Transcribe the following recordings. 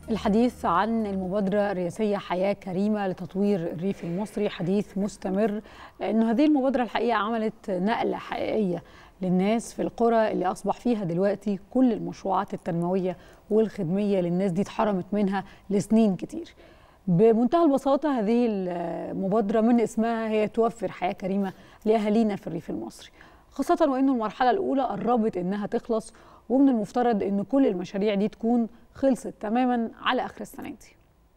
الحديث عن المبادرة الرئاسية حياة كريمة لتطوير الريف المصري حديث مستمر لأنه هذه المبادرة الحقيقة عملت نقلة حقيقية للناس في القرى اللي أصبح فيها دلوقتي كل المشروعات التنموية والخدمية للناس دي اتحرمت منها لسنين كتير بمنتهى البساطة هذه المبادرة من اسمها هي توفر حياة كريمة لأهالينا في الريف المصري خاصة وأنه المرحلة الأولى قربت إنها تخلص ومن المفترض ان كل المشاريع دي تكون خلصت تماما على اخر السنه دي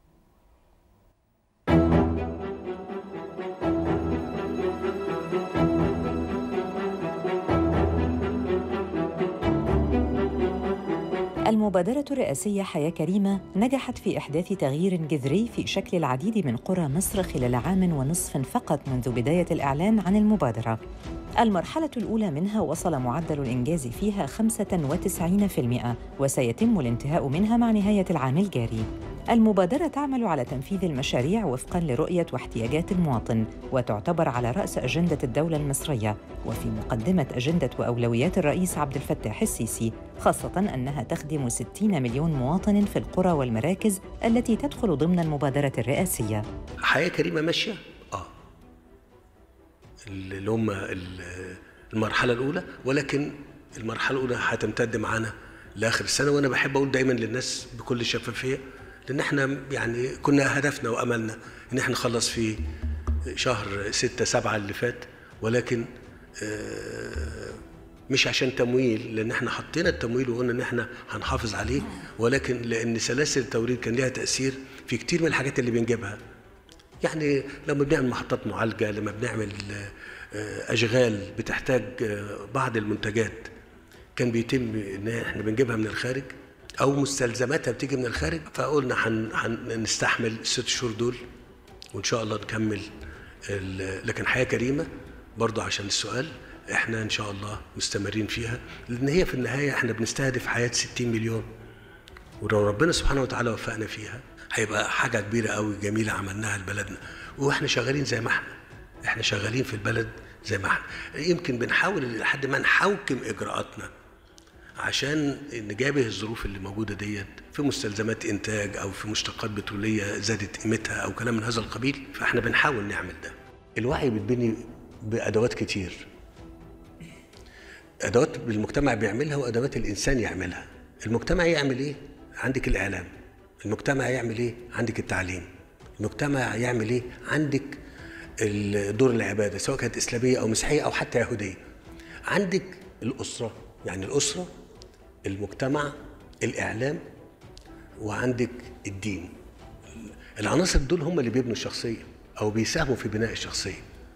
المبادرة الرئاسية حياة كريمة نجحت في إحداث تغيير جذري في شكل العديد من قرى مصر خلال عام ونصف فقط منذ بداية الإعلان عن المبادرة. المرحلة الأولى منها وصل معدل الإنجاز فيها 95% وسيتم الانتهاء منها مع نهاية العام الجاري. المبادرة تعمل على تنفيذ المشاريع وفقاً لرؤية واحتياجات المواطن وتعتبر على رأس أجندة الدولة المصرية وفي مقدمة أجندة وأولويات الرئيس عبد الفتاح السيسي خاصة أنها تخدم 60 مليون مواطن في القرى والمراكز التي تدخل ضمن المبادرة الرئاسية حياة كريمة ماشية؟ آه اللي هم المرحلة الأولى ولكن المرحلة الأولى هتمتد معانا لآخر السنة وأنا بحب أقول دايما للناس بكل شفافية لان احنا يعني كنا هدفنا واملنا ان احنا نخلص في شهر ستة سبعة اللي فات ولكن مش عشان تمويل لان احنا حطينا التمويل وقلنا ان احنا هنحافظ عليه ولكن لان سلاسل التوريد كان ليها تاثير في كتير من الحاجات اللي بنجيبها يعني لما بنعمل محطات معالجه لما بنعمل اشغال بتحتاج بعض المنتجات كان بيتم ان احنا بنجيبها من الخارج او مستلزماتها بتيجي من الخارج فقلنا هنستحمل الست شهور دول وان شاء الله نكمل لكن حياه كريمه برضه عشان السؤال احنا ان شاء الله مستمرين فيها لان هي في النهايه احنا بنستهدف حياه 60 مليون ولو ربنا سبحانه وتعالى وفقنا فيها هيبقى حاجه كبيره قوي جميله عملناها لبلدنا واحنا شغالين زي ما احنا احنا شغالين في البلد زي ما احنا يمكن بنحاول لحد ما نحوكم اجراءاتنا عشان نجابه الظروف اللي موجوده ديت في مستلزمات انتاج او في مشتقات بتروليه زادت قيمتها او كلام من هذا القبيل فاحنا بنحاول نعمل ده. الوعي بيتبني بادوات كتير. ادوات المجتمع بيعملها وادوات الانسان يعملها. المجتمع يعمل ايه؟ عندك الاعلام. المجتمع يعمل ايه؟ عندك التعليم. المجتمع يعمل ايه؟ عندك دور العباده سواء كانت اسلاميه او مسيحيه او حتى يهوديه. عندك الاسره يعني الاسره المجتمع الاعلام وعندك الدين العناصر دول هم اللي بيبنوا الشخصيه او بيساهموا في بناء الشخصيه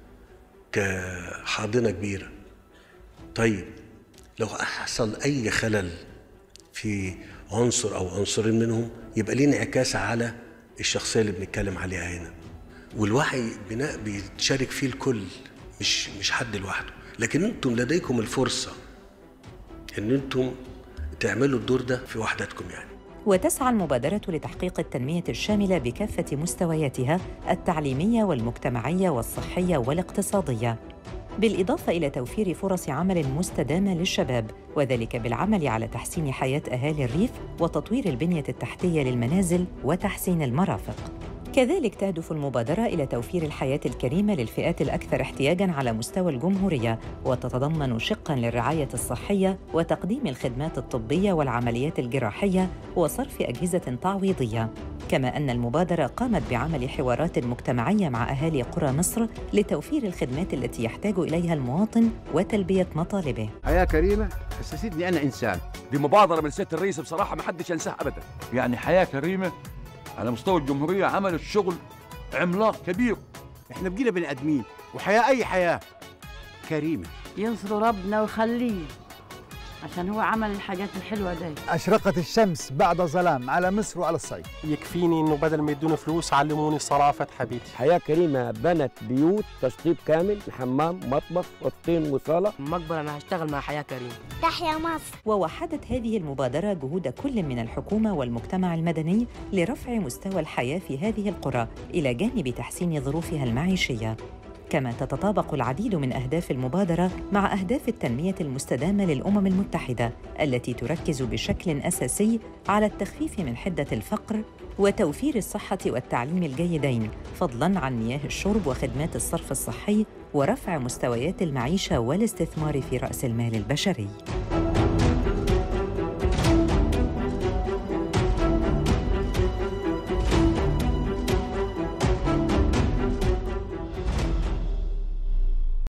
كحاضنه كبيره طيب لو حصل اي خلل في عنصر او عنصرين منهم يبقى ليه انعكاس على الشخصيه اللي بنتكلم عليها هنا والوعي بناء بيتشارك فيه الكل مش مش حد لوحده لكن انتم لديكم الفرصه ان انتم تعملوا الدور ده في وحدتكم يعني وتسعى المبادرة لتحقيق التنمية الشاملة بكافة مستوياتها التعليمية والمجتمعية والصحية والاقتصادية بالإضافة إلى توفير فرص عمل مستدامة للشباب وذلك بالعمل على تحسين حياة أهالي الريف وتطوير البنية التحتية للمنازل وتحسين المرافق كذلك تهدف المبادرة إلى توفير الحياة الكريمة للفئات الأكثر احتياجاً على مستوى الجمهورية وتتضمن شقاً للرعاية الصحية وتقديم الخدمات الطبية والعمليات الجراحية وصرف أجهزة تعويضية كما أن المبادرة قامت بعمل حوارات مجتمعية مع أهالي قرى مصر لتوفير الخدمات التي يحتاج إليها المواطن وتلبية مطالبه حياة كريمة حسستني أنا إنسان دي مبادرة من سيادة الرئيس بصراحة ما حدش ينساها أبدا يعني حياة كريمة على مستوى الجمهورية عملت شغل عملاق كبير احنا بقينا بني ادمين وحياة اي حياة كريمة ينصر ربنا ويخليه عشان هو عمل الحاجات الحلوة دي أشرقت الشمس بعد ظلام على مصر وعلى الصعيد يكفيني انه بدل ما يدوني فلوس علموني صرافة حبيبتي حياة كريمة بنت بيوت تشطيب كامل حمام مطبخ اوضتين وصالة مقبرة انا هشتغل مع حياة كريمة تحيا مصر ووحدت هذه المبادرة جهود كل من الحكومة والمجتمع المدني لرفع مستوى الحياة في هذه القرى إلى جانب تحسين ظروفها المعيشية كما تتطابق العديد من أهداف المبادرة مع أهداف التنمية المستدامة للأمم المتحدة التي تركز بشكل أساسي على التخفيف من حدة الفقر وتوفير الصحة والتعليم الجيدين فضلاً عن مياه الشرب وخدمات الصرف الصحي ورفع مستويات المعيشة والاستثمار في رأس المال البشري.